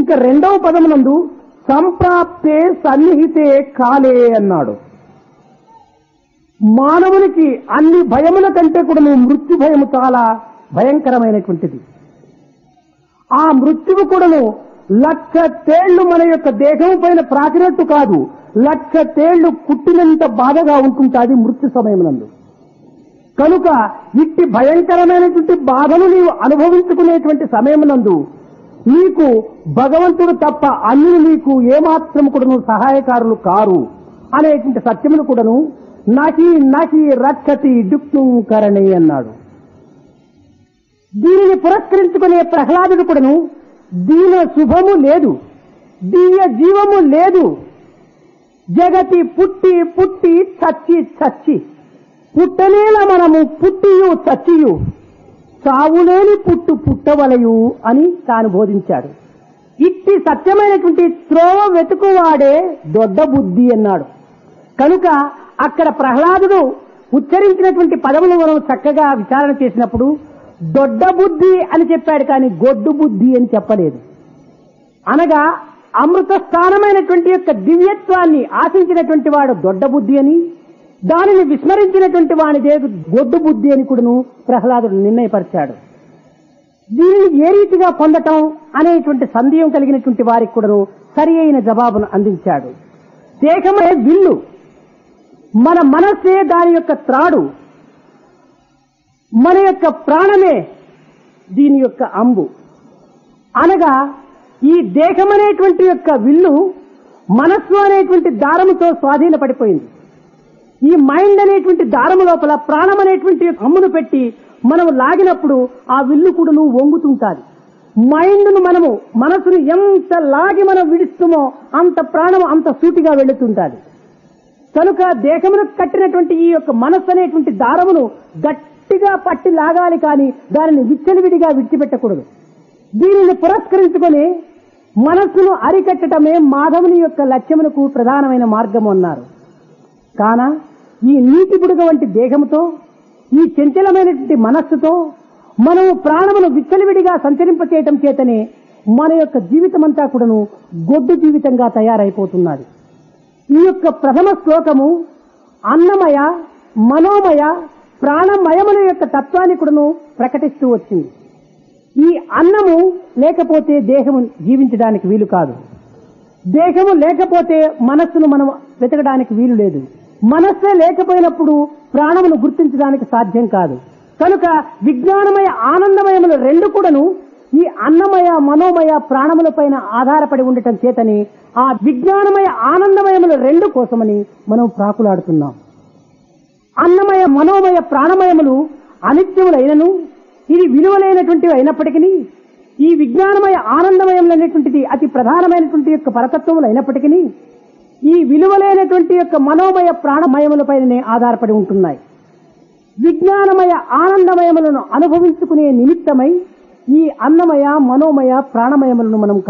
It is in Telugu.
ఇంకా రెండవ పదమునందు సంప్రాప్తే సన్నిహితే కాలే అన్నాడు మానవునికి అన్ని భయముల కంటే కూడా మృత్యు భయము చాలా భయంకరమైనటువంటిది ఆ మృత్యువు కూడాను లక్ష తేళ్లు మన యొక్క దేహం పైన ప్రాచినట్టు కాదు లక్ష తేళ్లు కుట్టినంత బాధగా ఉంటుంటాది మృత్యు సమయమునందు కనుక ఇట్టి భయంకరమైనటువంటి బాధను నీవు అనుభవించుకునేటువంటి సమయమునందు నీకు భగవంతుడు తప్ప అన్ని నీకు ఏమాత్రం కూడాను సహాయకారులు కారు అనేటువంటి సత్యమును కూడాను నహి నహి రక్షతి డుక్ను కరణి అన్నాడు దీనిని పురస్కరించుకునే ప్రహ్లాదుడు కూడాను దీన శుభము లేదు దీయ జీవము లేదు జగతి పుట్టి పుట్టి చచ్చి చచ్చి పుట్టనేల మనము పుట్టియు చచ్చియు చావులేని పుట్టు పుట్టవలయు అని తాను బోధించాడు ఇట్టి సత్యమైనటువంటి త్రోవ వెతుకువాడే దొడ్డ బుద్ధి అన్నాడు కనుక అక్కడ ప్రహ్లాదుడు ఉచ్చరించినటువంటి పదములు మనం చక్కగా విచారణ చేసినప్పుడు దొడ్డ బుద్ధి అని చెప్పాడు కానీ గొడ్డు బుద్ధి అని చెప్పలేదు అనగా అమృత స్థానమైనటువంటి యొక్క దివ్యత్వాన్ని ఆశించినటువంటి వాడు దొడ్డ బుద్ధి అని దానిని విస్మరించినటువంటి వానిదే గొడ్డు బుద్ధి అని కూడాను ప్రహ్లాదుడు నిర్ణయపరిచాడు దీనిని ఏ రీతిగా పొందటం అనేటువంటి సందేహం కలిగినటువంటి వారికి కూడాను సరి అయిన జవాబును అందించాడు దేహమే విల్లు మన మనస్సే దాని యొక్క త్రాడు మన యొక్క ప్రాణమే దీని యొక్క అంబు అనగా ఈ దేహం అనేటువంటి యొక్క విల్లు మనస్సు అనేటువంటి దారముతో స్వాధీనపడిపోయింది ఈ మైండ్ అనేటువంటి దారము లోపల ప్రాణం అనేటువంటి అమ్మును పెట్టి మనం లాగినప్పుడు ఆ విల్లు కూడాను వంగుతుంటాది మైండ్ను మనము మనసును ఎంత లాగి మనం విడుస్తామో అంత ప్రాణం అంత సూటిగా వెళుతుంటాది కనుక దేశమునకు కట్టినటువంటి ఈ యొక్క మనస్సు అనేటువంటి దారమును గట్టిగా పట్టి లాగాలి కానీ దానిని విచ్చలివిడిగా విడిచిపెట్టకూడదు దీనిని పురస్కరించుకొని మనస్సును అరికట్టడమే మాధవుని యొక్క లక్ష్యమునకు ప్రధానమైన మార్గం అన్నారు కాన ఈ నీటి బుడగ వంటి దేహముతో ఈ చంచలమైనటువంటి మనస్సుతో మనము ప్రాణమును విచ్చలవిడిగా సంచరింపచేయటం చేతనే మన యొక్క జీవితమంతా కూడాను గొడ్డు జీవితంగా తయారైపోతున్నది ఈ యొక్క ప్రథమ శ్లోకము అన్నమయ మనోమయ ప్రాణమయముల యొక్క తత్వాన్ని కూడాను ప్రకటిస్తూ వచ్చింది ఈ అన్నము లేకపోతే దేహము జీవించడానికి వీలు కాదు దేహము లేకపోతే మనస్సును మనం వెతకడానికి వీలు లేదు మనస్సే లేకపోయినప్పుడు ప్రాణమును గుర్తించడానికి సాధ్యం కాదు కనుక విజ్ఞానమయ ఆనందమయములు రెండు కూడాను ఈ అన్నమయ మనోమయ ప్రాణముల పైన ఆధారపడి ఉండటం చేతని ఆ విజ్ఞానమయ ఆనందమయముల రెండు కోసమని మనం ప్రాకులాడుతున్నాం అన్నమయ మనోమయ ప్రాణమయములు అనిత్యములైనను ఇది విలువలైనటువంటివి అయినప్పటికీ ఈ విజ్ఞానమయ ఆనందమయములైనటువంటిది అతి ప్రధానమైనటువంటి యొక్క పరతత్వములు అయినప్పటికీ ఈ విలువలైనటువంటి యొక్క మనోమయ ప్రాణమయములపైననే ఆధారపడి ఉంటున్నాయి విజ్ఞానమయ ఆనందమయములను అనుభవించుకునే నిమిత్తమై ఈ అన్నమయ మనోమయ ప్రాణమయములను మనం